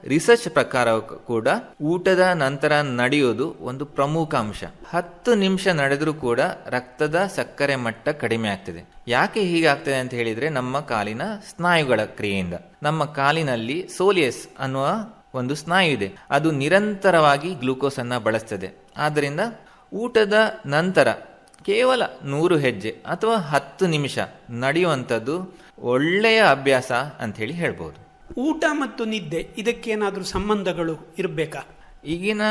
research ಪ್ರಕಾರ ಕೂಡ ಊಟದ ನಂತರ ನಡೆಯೋದು ಒಂದು ಪ್ರಮುಖ ಅಂಶ ಹತ್ತು ನಿಮಿಷ ನಡೆದ್ರೂ ಕೂಡ ರಕ್ತದ ಸಕ್ಕರೆ ಮಟ್ಟ ಕಡಿಮೆ ಆಗ್ತದೆ ಯಾಕೆ ಹೀಗಾಗ್ತದೆ ಅಂತ ಹೇಳಿದ್ರೆ ನಮ್ಮ ಕಾಲಿನ ಸ್ನಾಯುಗಳ ಕ್ರಿಯೆಯಿಂದ ನಮ್ಮ ಕಾಲಿನಲ್ಲಿ ಸೋಲಿಯಸ್ ಅನ್ನುವ ಒಂದು ಸ್ನಾಯು ಇದೆ ಅದು ನಿರಂತರವಾಗಿ ಗ್ಲೂಕೋಸ್ ಅನ್ನ ಬಳಸ್ತದೆ ಆದ್ದರಿಂದ ಊಟದ ನಂತರ ಕೇವಲ ನೂರು ಹೆಜ್ಜೆ ಅಥವಾ ಹತ್ತು ನಿಮಿಷ ನಡೆಯುವಂಥದ್ದು ಒಳ್ಳೆಯ ಅಭ್ಯಾಸ ಅಂತ ಹೇಳಿ ಹೇಳ್ಬೋದು ಊಟ ಮತ್ತು ನಿದ್ದೆ ಇದಕ್ಕೇನಾದರೂ ಸಂಬಂಧಗಳು ಇರಬೇಕಾ ಈಗಿನ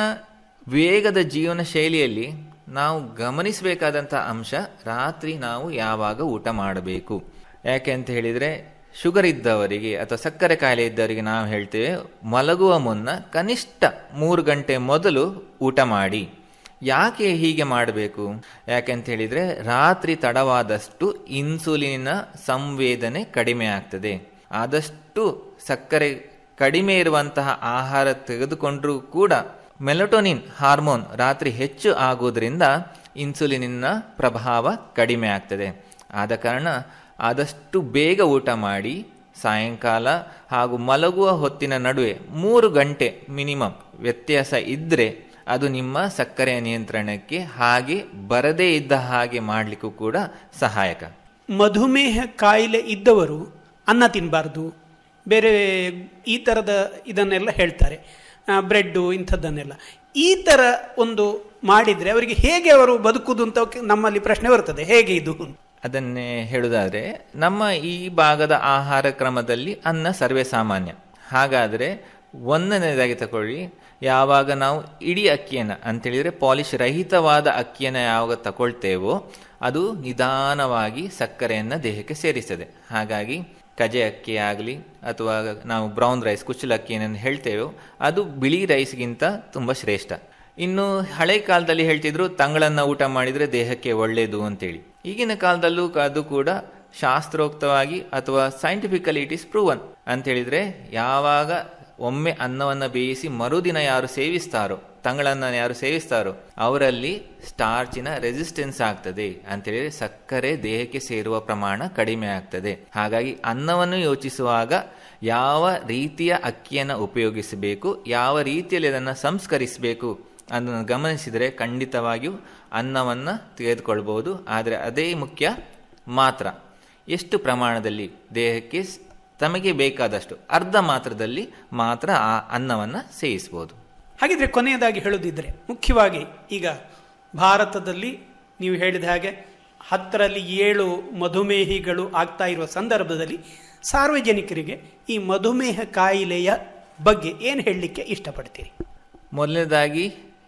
ವೇಗದ ಜೀವನ ಶೈಲಿಯಲ್ಲಿ ನಾವು ಗಮನಿಸಬೇಕಾದಂಥ ಅಂಶ ರಾತ್ರಿ ನಾವು ಯಾವಾಗ ಊಟ ಮಾಡಬೇಕು ಯಾಕೆ ಅಂತ ಹೇಳಿದರೆ ಶುಗರ್ ಇದ್ದವರಿಗೆ ಅಥವಾ ಸಕ್ಕರೆ ಕಾಯಿಲೆ ಇದ್ದವರಿಗೆ ನಾವು ಹೇಳ್ತೇವೆ ಮಲಗುವ ಮುನ್ನ ಕನಿಷ್ಠ ಮೂರು ಗಂಟೆ ಮೊದಲು ಊಟ ಮಾಡಿ ಯಾಕೆ ಹೀಗೆ ಮಾಡಬೇಕು ಯಾಕೆಂತ ಹೇಳಿದರೆ ರಾತ್ರಿ ತಡವಾದಷ್ಟು ಇನ್ಸುಲಿನ ಸಂವೇದನೆ ಕಡಿಮೆ ಆಗ್ತದೆ ಆದಷ್ಟು ಸಕ್ಕರೆ ಕಡಿಮೆ ಇರುವಂತಹ ಆಹಾರ ತೆಗೆದುಕೊಂಡ್ರೂ ಕೂಡ ಮೆಲಟೋನಿನ್ ಹಾರ್ಮೋನ್ ರಾತ್ರಿ ಹೆಚ್ಚು ಆಗುವುದರಿಂದ ಇನ್ಸುಲಿನಿನ ಪ್ರಭಾವ ಕಡಿಮೆ ಆಗ್ತದೆ ಆದ ಕಾರಣ ಆದಷ್ಟು ಬೇಗ ಊಟ ಮಾಡಿ ಸಾಯಂಕಾಲ ಹಾಗೂ ಮಲಗುವ ಹೊತ್ತಿನ ನಡುವೆ ಮೂರು ಗಂಟೆ ಮಿನಿಮಮ್ ವ್ಯತ್ಯಾಸ ಇದ್ದರೆ ಅದು ನಿಮ್ಮ ಸಕ್ಕರೆಯ ನಿಯಂತ್ರಣಕ್ಕೆ ಹಾಗೆ ಬರದೇ ಇದ್ದ ಹಾಗೆ ಮಾಡಲಿಕ್ಕೂ ಕೂಡ ಸಹಾಯಕ ಮಧುಮೇಹ ಕಾಯಿಲೆ ಇದ್ದವರು ಅನ್ನ ತಿನ್ನಬಾರ್ದು ಬೇರೆ ಈ ಥರದ ಇದನ್ನೆಲ್ಲ ಹೇಳ್ತಾರೆ ಬ್ರೆಡ್ಡು ಇಂಥದ್ದನ್ನೆಲ್ಲ ಈ ಥರ ಒಂದು ಮಾಡಿದರೆ ಅವರಿಗೆ ಹೇಗೆ ಅವರು ಬದುಕುದು ಅಂತ ನಮ್ಮಲ್ಲಿ ಪ್ರಶ್ನೆ ಬರ್ತದೆ ಹೇಗೆ ಇದು ಅದನ್ನೇ ಹೇಳುವುದಾದ್ರೆ ನಮ್ಮ ಈ ಭಾಗದ ಆಹಾರ ಕ್ರಮದಲ್ಲಿ ಅನ್ನ ಸರ್ವೇ ಸಾಮಾನ್ಯ ಹಾಗಾದರೆ ಒಂದನೇದಾಗಿ ತಗೊಳ್ಳಿ ಯಾವಾಗ ನಾವು ಇಡೀ ಅಕ್ಕಿಯನ್ನು ಅಂತೇಳಿದರೆ ಪಾಲಿಶ್ ರಹಿತವಾದ ಅಕ್ಕಿಯನ್ನು ಯಾವಾಗ ತಗೊಳ್ತೇವೋ ಅದು ನಿಧಾನವಾಗಿ ಸಕ್ಕರೆಯನ್ನು ದೇಹಕ್ಕೆ ಸೇರಿಸ್ತದೆ ಹಾಗಾಗಿ ಕಜೆ ಅಕ್ಕಿ ಆಗಲಿ ಅಥವಾ ನಾವು ಬ್ರೌನ್ ರೈಸ್ ಕುಚ್ಚಲಕ್ಕಿ ಏನನ್ನು ಹೇಳ್ತೇವೋ ಅದು ಬಿಳಿ ರೈಸ್ಗಿಂತ ತುಂಬ ಶ್ರೇಷ್ಠ ಇನ್ನು ಹಳೆ ಕಾಲದಲ್ಲಿ ಹೇಳ್ತಿದ್ರು ತಂಗಳನ್ನ ಊಟ ಮಾಡಿದರೆ ದೇಹಕ್ಕೆ ಒಳ್ಳೆಯದು ಅಂತೇಳಿ ಈಗಿನ ಕಾಲದಲ್ಲೂ ಅದು ಕೂಡ ಶಾಸ್ತ್ರೋಕ್ತವಾಗಿ ಅಥವಾ ಸೈಂಟಿಫಿಕಲಿ ಇಟ್ ಇಸ್ ಪ್ರೂವನ್ ಅಂತ ಹೇಳಿದ್ರೆ ಯಾವಾಗ ಒಮ್ಮೆ ಅನ್ನವನ್ನು ಬೇಯಿಸಿ ಮರುದಿನ ಯಾರು ಸೇವಿಸ್ತಾರೋ ತಂಗಳನ್ನ ಯಾರು ಸೇವಿಸ್ತಾರೋ ಅವರಲ್ಲಿ ಸ್ಟಾರ್ಚಿನ ರೆಸಿಸ್ಟೆನ್ಸ್ ಆಗ್ತದೆ ಅಂತೇಳಿದ್ರೆ ಸಕ್ಕರೆ ದೇಹಕ್ಕೆ ಸೇರುವ ಪ್ರಮಾಣ ಕಡಿಮೆ ಆಗ್ತದೆ ಹಾಗಾಗಿ ಅನ್ನವನ್ನು ಯೋಚಿಸುವಾಗ ಯಾವ ರೀತಿಯ ಅಕ್ಕಿಯನ್ನು ಉಪಯೋಗಿಸಬೇಕು ಯಾವ ರೀತಿಯಲ್ಲಿ ಅದನ್ನು ಸಂಸ್ಕರಿಸಬೇಕು ಅದನ್ನು ಗಮನಿಸಿದರೆ ಖಂಡಿತವಾಗಿಯೂ ಅನ್ನವನ್ನು ತೆಗೆದುಕೊಳ್ಬಹುದು ಆದರೆ ಅದೇ ಮುಖ್ಯ ಮಾತ್ರ ಎಷ್ಟು ಪ್ರಮಾಣದಲ್ಲಿ ದೇಹಕ್ಕೆ ತಮಗೆ ಬೇಕಾದಷ್ಟು ಅರ್ಧ ಮಾತ್ರದಲ್ಲಿ ಮಾತ್ರ ಆ ಅನ್ನವನ್ನು ಸೇವಿಸ್ಬೋದು ಹಾಗಿದ್ರೆ ಕೊನೆಯದಾಗಿ ಹೇಳೋದಿದ್ರೆ ಮುಖ್ಯವಾಗಿ ಈಗ ಭಾರತದಲ್ಲಿ ನೀವು ಹೇಳಿದ ಹಾಗೆ ಹತ್ತರಲ್ಲಿ ಏಳು ಮಧುಮೇಹಿಗಳು ಆಗ್ತಾ ಇರುವ ಸಂದರ್ಭದಲ್ಲಿ ಸಾರ್ವಜನಿಕರಿಗೆ ಈ ಮಧುಮೇಹ ಕಾಯಿಲೆಯ ಬಗ್ಗೆ ಏನು ಹೇಳಲಿಕ್ಕೆ ಇಷ್ಟಪಡ್ತೀರಿ ಮೊದಲನೇದಾಗಿ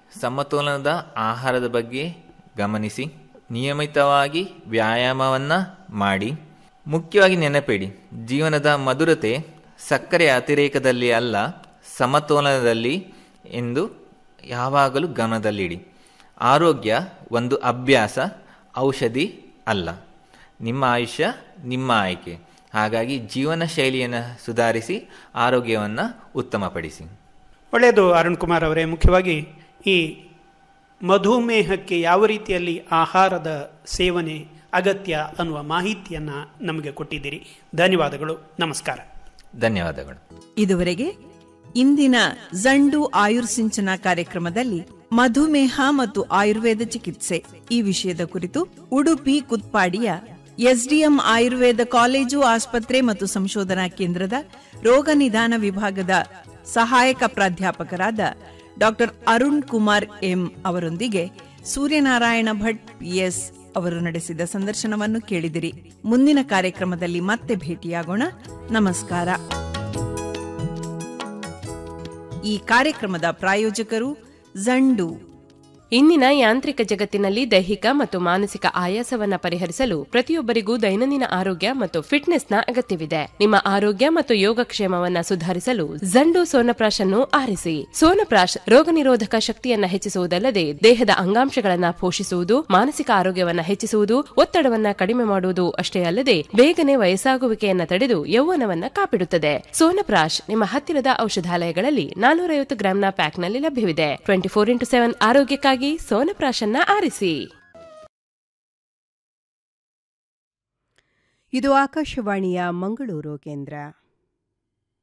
ಸಮತೋಲನದ ಆಹಾರದ ಬಗ್ಗೆ ಗಮನಿಸಿ ನಿಯಮಿತವಾಗಿ ವ್ಯಾಯಾಮವನ್ನು ಮಾಡಿ ಮುಖ್ಯವಾಗಿ ನೆನಪಿಡಿ ಜೀವನದ ಮಧುರತೆ ಸಕ್ಕರೆಯ ಅತಿರೇಕದಲ್ಲಿ ಅಲ್ಲ ಸಮತೋಲನದಲ್ಲಿ ಎಂದು ಯಾವಾಗಲೂ ಗಮನದಲ್ಲಿಡಿ ಆರೋಗ್ಯ ಒಂದು ಅಭ್ಯಾಸ ಔಷಧಿ ಅಲ್ಲ ನಿಮ್ಮ ಆಯುಷ್ಯ ನಿಮ್ಮ ಆಯ್ಕೆ ಹಾಗಾಗಿ ಜೀವನ ಶೈಲಿಯನ್ನು ಸುಧಾರಿಸಿ ಆರೋಗ್ಯವನ್ನು ಉತ್ತಮಪಡಿಸಿ ಒಳ್ಳೆಯದು ಅರುಣ್ ಕುಮಾರ್ ಅವರೇ ಮುಖ್ಯವಾಗಿ ಈ ಮಧುಮೇಹಕ್ಕೆ ಯಾವ ರೀತಿಯಲ್ಲಿ ಆಹಾರದ ಸೇವನೆ ಅಗತ್ಯ ಅನ್ನುವ ಮಾಹಿತಿಯನ್ನು ನಮಗೆ ಕೊಟ್ಟಿದ್ದೀರಿ ಧನ್ಯವಾದಗಳು ನಮಸ್ಕಾರ ಧನ್ಯವಾದಗಳು ಇದುವರೆಗೆ ಇಂದಿನ ಜಂಡು ಆಯುರ್ಸಿಂಚನ ಕಾರ್ಯಕ್ರಮದಲ್ಲಿ ಮಧುಮೇಹ ಮತ್ತು ಆಯುರ್ವೇದ ಚಿಕಿತ್ಸೆ ಈ ವಿಷಯದ ಕುರಿತು ಉಡುಪಿ ಕುತ್ಪಾಡಿಯ ಎಸ್ಡಿಎಂ ಆಯುರ್ವೇದ ಕಾಲೇಜು ಆಸ್ಪತ್ರೆ ಮತ್ತು ಸಂಶೋಧನಾ ಕೇಂದ್ರದ ರೋಗ ನಿದಾನ ವಿಭಾಗದ ಸಹಾಯಕ ಪ್ರಾಧ್ಯಾಪಕರಾದ ಡಾಕ್ಟರ್ ಅರುಣ್ ಕುಮಾರ್ ಎಂ ಅವರೊಂದಿಗೆ ಸೂರ್ಯನಾರಾಯಣ ಭಟ್ ಪಿಎಸ್ ಅವರು ನಡೆಸಿದ ಸಂದರ್ಶನವನ್ನು ಕೇಳಿದಿರಿ ಮುಂದಿನ ಕಾರ್ಯಕ್ರಮದಲ್ಲಿ ಮತ್ತೆ ಭೇಟಿಯಾಗೋಣ ನಮಸ್ಕಾರ ಈ ಕಾರ್ಯಕ್ರಮದ ಪ್ರಾಯೋಜಕರು ಜಂಡು ಇಂದಿನ ಯಾಂತ್ರಿಕ ಜಗತ್ತಿನಲ್ಲಿ ದೈಹಿಕ ಮತ್ತು ಮಾನಸಿಕ ಆಯಾಸವನ್ನ ಪರಿಹರಿಸಲು ಪ್ರತಿಯೊಬ್ಬರಿಗೂ ದೈನಂದಿನ ಆರೋಗ್ಯ ಮತ್ತು ಫಿಟ್ನೆಸ್ನ ಅಗತ್ಯವಿದೆ ನಿಮ್ಮ ಆರೋಗ್ಯ ಮತ್ತು ಯೋಗಕ್ಷೇಮವನ್ನ ಸುಧಾರಿಸಲು ಜಂಡು ಸೋನಪ್ರಾಶ್ ಅನ್ನು ಆರಿಸಿ ಸೋನಪ್ರಾಶ್ ರೋಗ ನಿರೋಧಕ ಶಕ್ತಿಯನ್ನ ಹೆಚ್ಚಿಸುವುದಲ್ಲದೆ ದೇಹದ ಅಂಗಾಂಶಗಳನ್ನ ಪೋಷಿಸುವುದು ಮಾನಸಿಕ ಆರೋಗ್ಯವನ್ನ ಹೆಚ್ಚಿಸುವುದು ಒತ್ತಡವನ್ನ ಕಡಿಮೆ ಮಾಡುವುದು ಅಷ್ಟೇ ಅಲ್ಲದೆ ಬೇಗನೆ ವಯಸ್ಸಾಗುವಿಕೆಯನ್ನ ತಡೆದು ಯೌವನವನ್ನ ಕಾಪಿಡುತ್ತದೆ ಸೋನಪ್ರಾಶ್ ನಿಮ್ಮ ಹತ್ತಿರದ ಔಷಧಾಲಯಗಳಲ್ಲಿ ನಾನೂರೈವತ್ತು ಗ್ರಾಂನ ಪ್ಯಾಕ್ನಲ್ಲಿ ಲಭ್ಯವಿದೆ ಟ್ವೆಂಟಿ ಫೋರ್ ಇಂಟು ಸೆವೆನ್ ಆರೋಗ್ಯಕ್ಕಾಗಿ ಸೋನಪ್ರಾಶನ್ನ ಆರಿಸಿ ಇದು ಆಕಾಶವಾಣಿಯ ಮಂಗಳೂರು ಕೇಂದ್ರ